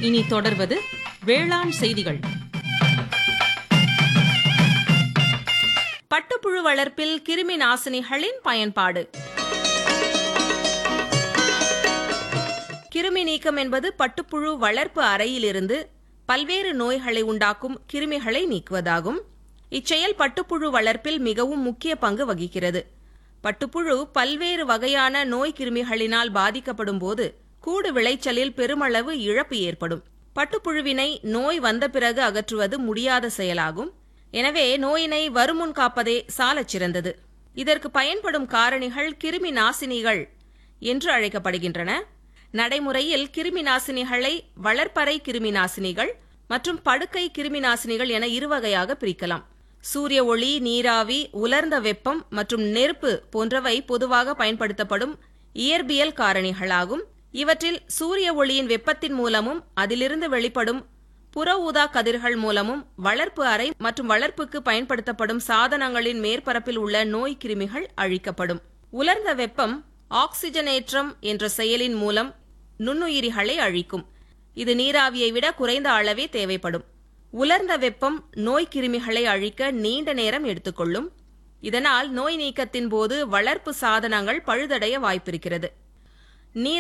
இனி தொடர்வது வேளாண் செய்திகள் பட்டுப்புழு வளர்ப்பில் கிருமி நாசினிகளின் பயன்பாடு கிருமி நீக்கம் என்பது பட்டுப்புழு வளர்ப்பு அறையிலிருந்து பல்வேறு நோய்களை உண்டாக்கும் கிருமிகளை நீக்குவதாகும் இச்செயல் பட்டுப்புழு வளர்ப்பில் மிகவும் முக்கிய பங்கு வகிக்கிறது பட்டுப்புழு பல்வேறு வகையான நோய் கிருமிகளினால் பாதிக்கப்படும் போது கூடு விளைச்சலில் பெருமளவு இழப்பு ஏற்படும் பட்டுப்புழுவினை நோய் வந்த பிறகு அகற்றுவது முடியாத செயலாகும் எனவே நோயினை வருமுன் காப்பதே சாலச் சிறந்தது இதற்கு பயன்படும் காரணிகள் கிருமி நாசினிகள் என்று அழைக்கப்படுகின்றன நடைமுறையில் கிருமி நாசினிகளை வளர்ப்பறை கிருமி நாசினிகள் மற்றும் படுக்கை கிருமி நாசினிகள் என இரு வகையாக பிரிக்கலாம் சூரிய ஒளி நீராவி உலர்ந்த வெப்பம் மற்றும் நெருப்பு போன்றவை பொதுவாக பயன்படுத்தப்படும் இயற்பியல் காரணிகளாகும் இவற்றில் சூரிய ஒளியின் வெப்பத்தின் மூலமும் அதிலிருந்து வெளிப்படும் புற ஊதா கதிர்கள் மூலமும் வளர்ப்பு அறை மற்றும் வளர்ப்புக்கு பயன்படுத்தப்படும் சாதனங்களின் மேற்பரப்பில் உள்ள நோய் கிருமிகள் அழிக்கப்படும் உலர்ந்த வெப்பம் ஆக்சிஜனேற்றம் என்ற செயலின் மூலம் நுண்ணுயிரிகளை அழிக்கும் இது நீராவியை விட குறைந்த அளவே தேவைப்படும் உலர்ந்த வெப்பம் நோய் கிருமிகளை அழிக்க நீண்ட நேரம் எடுத்துக்கொள்ளும் இதனால் நோய் நீக்கத்தின் போது வளர்ப்பு சாதனங்கள் பழுதடைய வாய்ப்பிருக்கிறது நீர்